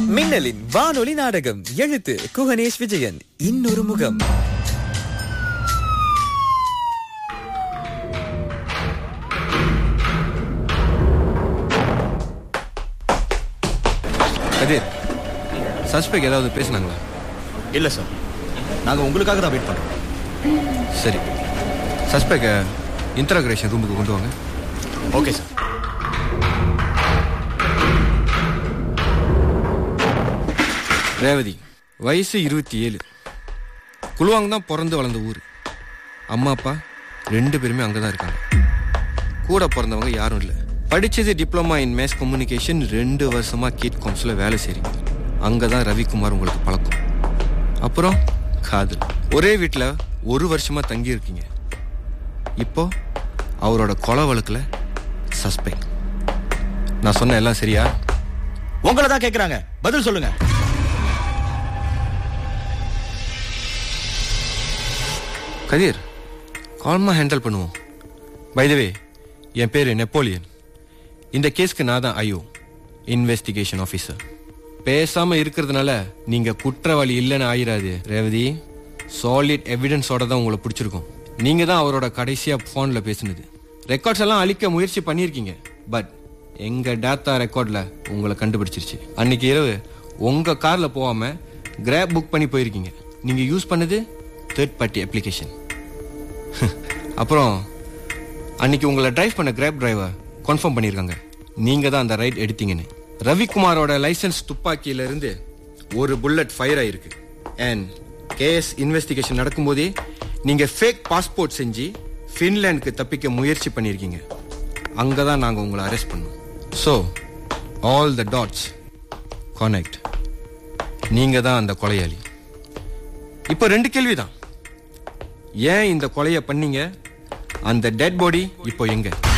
மின்னலின் வானொலி நாடகம் எழுத்து குகணேஷ் விஜயன் இன்னொரு முகம் கதிர் சஸ்பெக்ட் ஏதாவது பேசுனாங்களா இல்ல சார் நாங்க உங்களுக்காக தான் வெயிட் பண்றோம் சரி சஸ்பெக்ட் இன்டராகிரேஷன் ரூமுக்கு கொண்டு வாங்க ஓகே சார் ரேவதி வயசு இருபத்தி ஏழு குழுவாங்க தான் பிறந்து வளர்ந்த ஊர் அம்மா அப்பா ரெண்டு பேருமே அங்கே தான் இருக்காங்க கூட பிறந்தவங்க யாரும் இல்லை படித்தது டிப்ளமா இன் மேஸ் கம்யூனிகேஷன் ரெண்டு வருஷமாக கீட் கவுன்சில் வேலை செய்றீங்க அங்கே தான் ரவிக்குமார் உங்களுக்கு பழக்கம் அப்புறம் காதல் ஒரே வீட்டில் ஒரு வருஷமாக தங்கி இருக்கீங்க இப்போ அவரோட கொலை வழக்கில் சஸ்பெக்ட் நான் சொன்ன எல்லாம் சரியா உங்களை தான் கேக்குறாங்க பதில் சொல்லுங்க கதிர் கால்மா ஹேண்டில் பண்ணுவோம் பைதவே என் பேர் நெப்போலியன் இந்த கேஸ்க்கு நான் தான் ஐயோ இன்வெஸ்டிகேஷன் ஆஃபீஸர் பேசாம இருக்கிறதுனால நீங்க குற்றவாளி இல்லைன்னு ஆயிராது ரேவதி சாலிட் எவிடன்ஸோட தான் உங்களை பிடிச்சிருக்கும் நீங்க தான் அவரோட கடைசியா போன்ல பேசுனது ரெக்கார்ட்ஸ் எல்லாம் அழிக்க முயற்சி பண்ணியிருக்கீங்க பட் எங்க டேட்டா ரெக்கார்ட்ல உங்களை கண்டுபிடிச்சிருச்சு அன்னைக்கு இரவு உங்க கார்ல போகாம கிராப் புக் பண்ணி போயிருக்கீங்க நீங்க யூஸ் பண்ணது தேர்ட் பார்ட்டி அப்ளிகேஷன் அப்புறம் அன்னைக்கு உங்களை டிரைவ் பண்ண கிராப் டிரைவர் கன்ஃபார்ம் பண்ணியிருக்காங்க நீங்க தான் அந்த ரைட் எடுத்தீங்கன்னு ரவிக்குமாரோட லைசன்ஸ் துப்பாக்கியில இருந்து ஒரு புல்லட் ஃபயர் ஆயிருக்கு அண்ட் கேஎஸ் இன்வெஸ்டிகேஷன் நடக்கும்போதே நீங்க ஃபேக் பாஸ்போர்ட் செஞ்சு ஃபின்லாந்துக்கு தப்பிக்க முயற்சி பண்ணியிருக்கீங்க அங்கே தான் நாங்கள் உங்களை அரெஸ்ட் பண்ணோம் so all the dots connect நீங்க தான் அந்த கொலையாளி இப்போ ரெண்டு கேள்விதான் ஏன் இந்த கொலையை பண்ணீங்க அந்த டெட் பாடி இப்போ எங்க